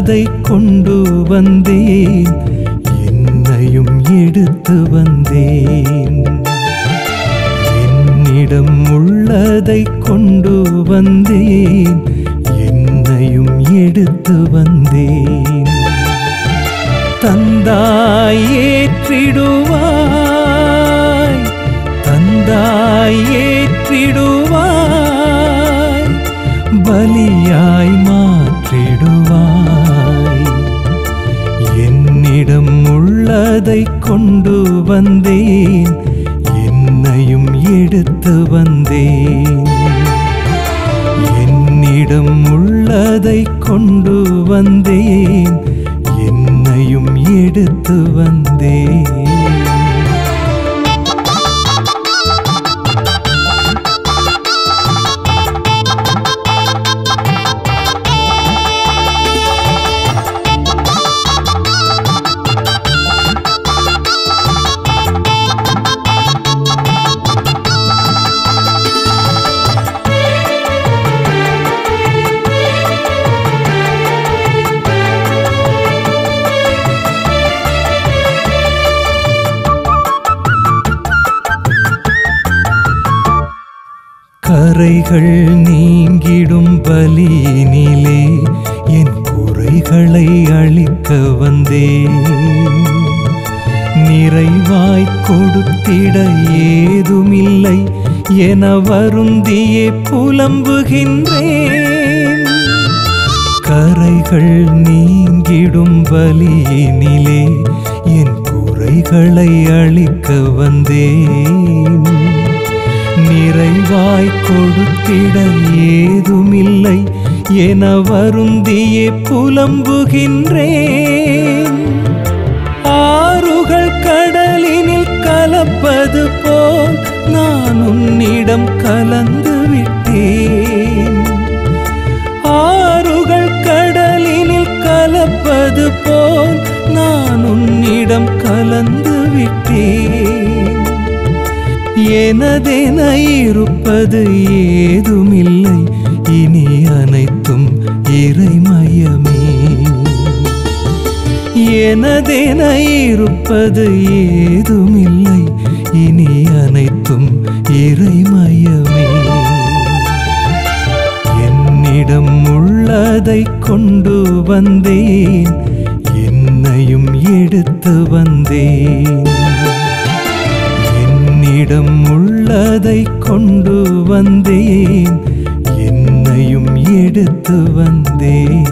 உள்ளதை கொண்டு வந்தேன் என்னையும் எடுத்து வந்தேன் என்னிடம் உள்ளதை கொண்டு வந்தேன் என்னையும் எடுத்து வந்தேன் தந்தாய் ஏற்றிடுவாய் தந்தாய் ஏற்றிடுவாய் பலியாய் மாற்றிடுவாய் என்னிடம் உள்ளதை கொண்டு வந்தேன் என்னையும் எடுத்து வந்தேன் என்னிடம் உள்ளதை கொண்டு வந்தேன் என்னையும் எடுத்து வந்தேன் கரைகள் நீங்கிடும் பலியினிலே என் குறைகளை அழிக்க வந்தேன் நிறைவாய் கொடுத்திட ஏதுமில்லை என வருந்தியே புலம்புகின்றேன் கரைகள் நீங்கிடும் பலியினிலே என் குறைகளை அழிக்க வந்தேன் நிறைவாய் கொடுத்திட ஏதுமில்லை என வருந்தியே புலம்புகின்றேன் ஆறுகள் கடலினில் கலப்பது போல் நான் உன்னிடம் கலந்து விட்டேன் ஆறுகள் கடலினில் கலப்பது போல் நான் உன்னிடம் கலந்து விட்டேன் எனதென இருப்பது ஏதுமில்லை இனி அனைத்தும் இறைமயமே எனதென இருப்பது ஏதுமில்லை இனி அனைத்தும் இறைமயமே என்னிடம் உள்ளதை கொண்டு வந்தேன் என்னையும் எடுத்து வந்தேன் என்னிடம் உள்ளதை கொண்டு வந்தேன் என்னையும் எடுத்து வந்தேன்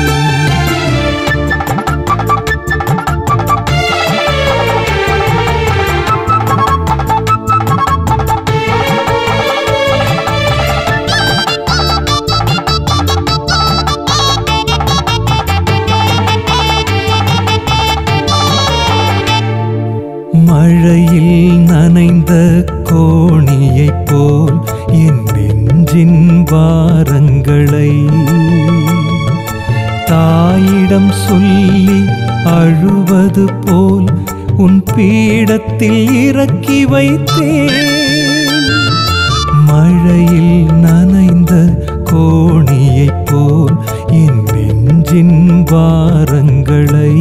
மழையில் நனைந்த கோணியைப் போல் என் நெஞ்சின் பாரங்களை தாயிடம் சொல்லி அழுவது போல் உன் பீடத்தில் இறக்கி வைத்தேன் மழையில் நனைந்த கோணியைப் போல் என் நெஞ்சின் பாரங்களை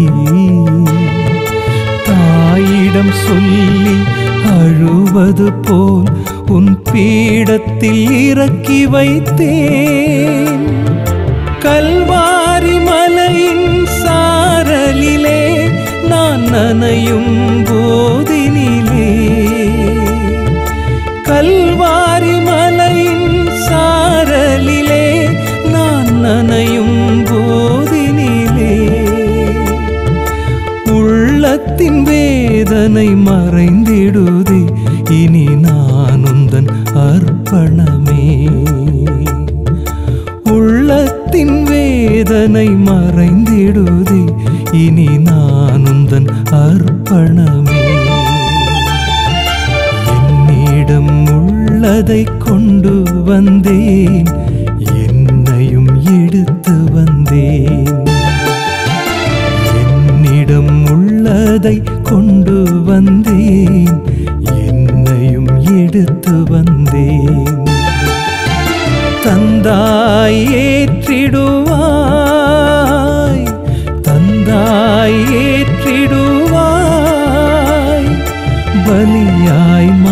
தாயிடம் சொல்லி அழுவது போல் உன் பீடத்தில் இறக்கி வைத்தேன் கல்வாரி மலையின் சாரலிலே நான் நனையும் போதினிலே கல்வாரி மலையின் சாரலிலே நான் நனையும் போதினிலே உள்ளத்தின் வேதனை மறைந்திடுதே இனி நான் உந்தன் அர்ப்பணமே உள்ளத்தின் வேதனை மறைந்திடுதே இனி நான் உந்தன் அர்ப்பணமே என்னிடம் உள்ளதை கொண்டு வந்தேன் என்னையும் எடுத்து வந்தேன் என்னிடம் உள்ளதை கொண்டு வந்தேன் என்னையும் எடுத்து வந்தேன் தந்தாய் ஏற்றிடுவாய் பலியாய்